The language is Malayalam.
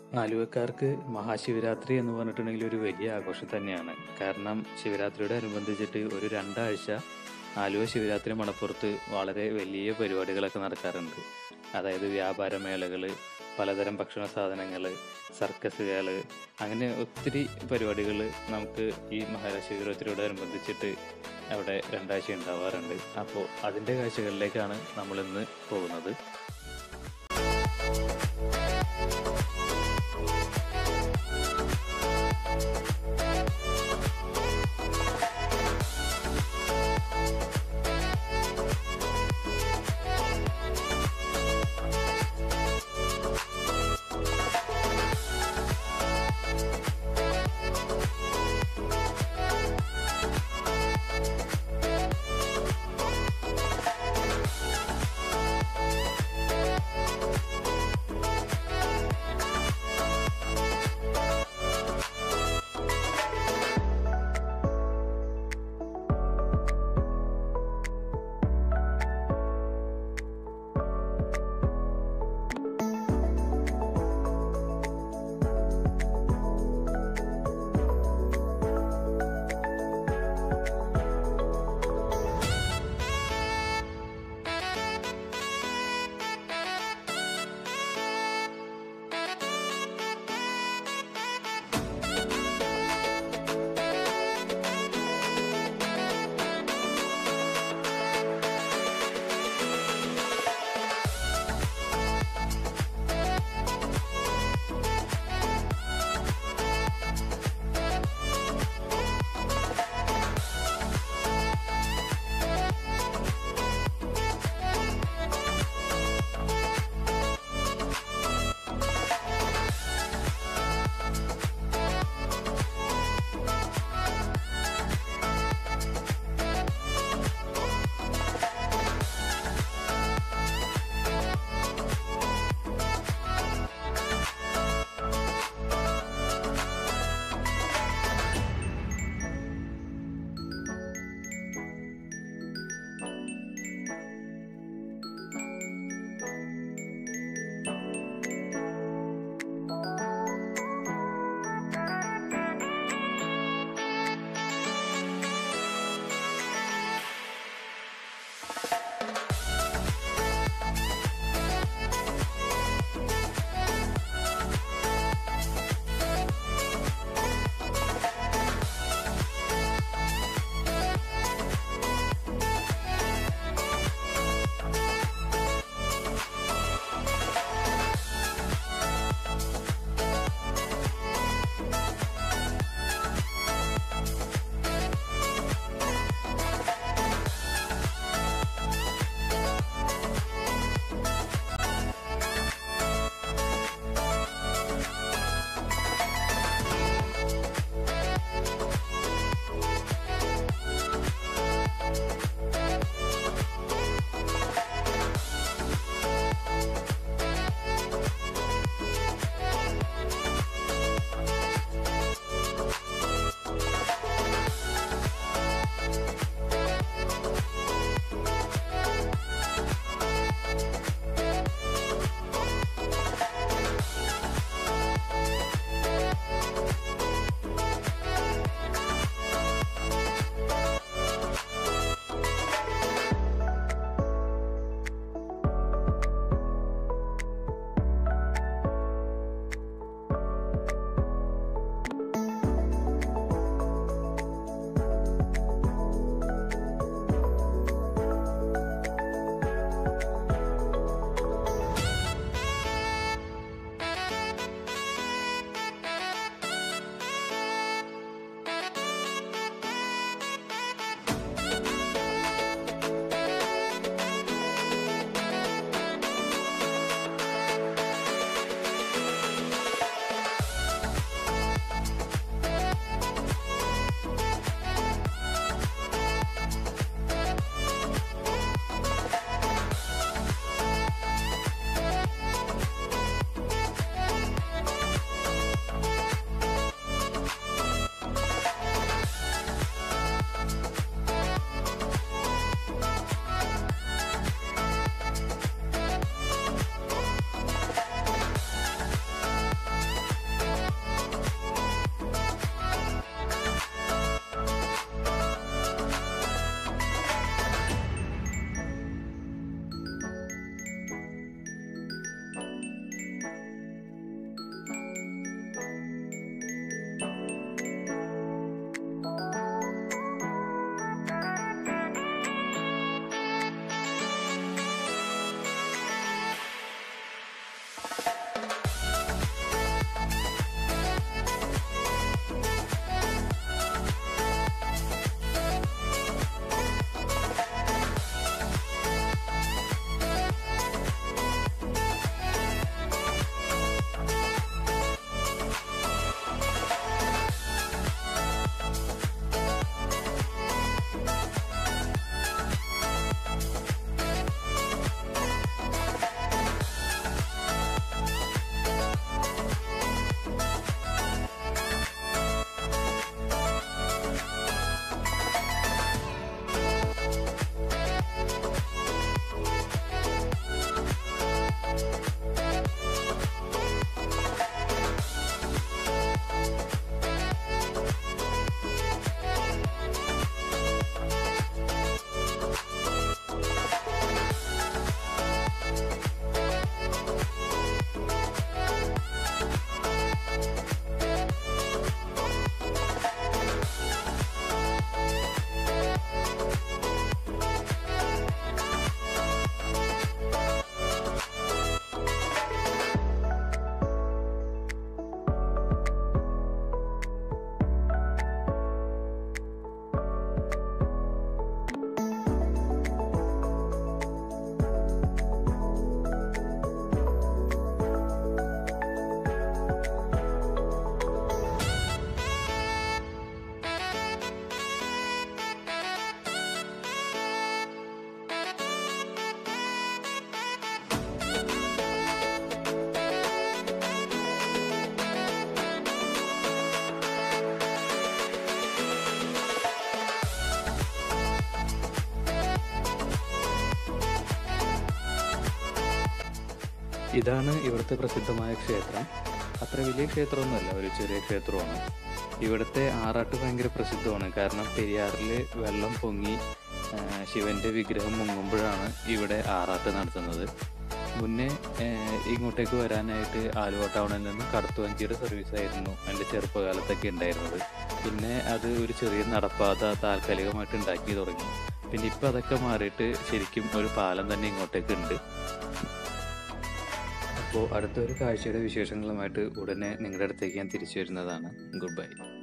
ആലുവക്കാർക്ക് മഹാശിവരാത്രി എന്ന് പറഞ്ഞിട്ടുണ്ടെങ്കിൽ ഒരു വലിയ ആഘോഷം തന്നെയാണ് കാരണം ശിവരാത്രിയോട് അനുബന്ധിച്ചിട്ട് ഒരു രണ്ടാഴ്ച ആലുവ ശിവരാത്രി മണപ്പുറത്ത് വളരെ വലിയ പരിപാടികളൊക്കെ നടക്കാറുണ്ട് അതായത് വ്യാപാരമേളകൾ പലതരം ഭക്ഷണ സാധനങ്ങൾ സർക്കസുകൾ അങ്ങനെ ഒത്തിരി പരിപാടികൾ നമുക്ക് ഈ മഹാശിവരാത്രിയോട് അനുബന്ധിച്ചിട്ട് അവിടെ രണ്ടാഴ്ച ഉണ്ടാവാറുണ്ട് അപ്പോൾ അതിൻ്റെ കാഴ്ചകളിലേക്കാണ് നമ്മളിന്ന് പോകുന്നത് ഇതാണ് ഇവിടുത്തെ പ്രസിദ്ധമായ ക്ഷേത്രം അത്ര വലിയ ക്ഷേത്രമൊന്നുമല്ല ഒരു ചെറിയ ക്ഷേത്രമാണ് ഇവിടുത്തെ ആറാട്ട് ഭയങ്കര പ്രസിദ്ധമാണ് കാരണം പെരിയാറിൽ വെള്ളം പൊങ്ങി ആ, ശിവന്റെ വിഗ്രഹം മുങ്ങുമ്പോഴാണ് ഇവിടെ ആറാട്ട് നടത്തുന്നത് മുന്നേ ആ, ഇങ്ങോട്ടേക്ക് വരാനായിട്ട് ആലുവ ടൗണിൽ നിന്ന് കടത്തുവഞ്ചിയുടെ സർവീസ് ആയിരുന്നു എൻ്റെ ചെറുപ്പകാലത്തൊക്കെ ഉണ്ടായിരുന്നത് പിന്നെ അത് ഒരു ചെറിയ നടപ്പാത താൽക്കാലികമായിട്ട് ഉണ്ടാക്കി തുടങ്ങി പിന്നെ ഇപ്പം അതൊക്കെ മാറിയിട്ട് ശരിക്കും ഒരു പാലം തന്നെ ഇങ്ങോട്ടേക്ക് ഉണ്ട് അപ്പോൾ അടുത്തൊരു കാഴ്ചയുടെ വിശേഷങ്ങളുമായിട്ട് ഉടനെ നിങ്ങളുടെ അടുത്തേക്ക് ഞാൻ തിരിച്ചു വരുന്നതാണ് ഗുഡ് ബൈ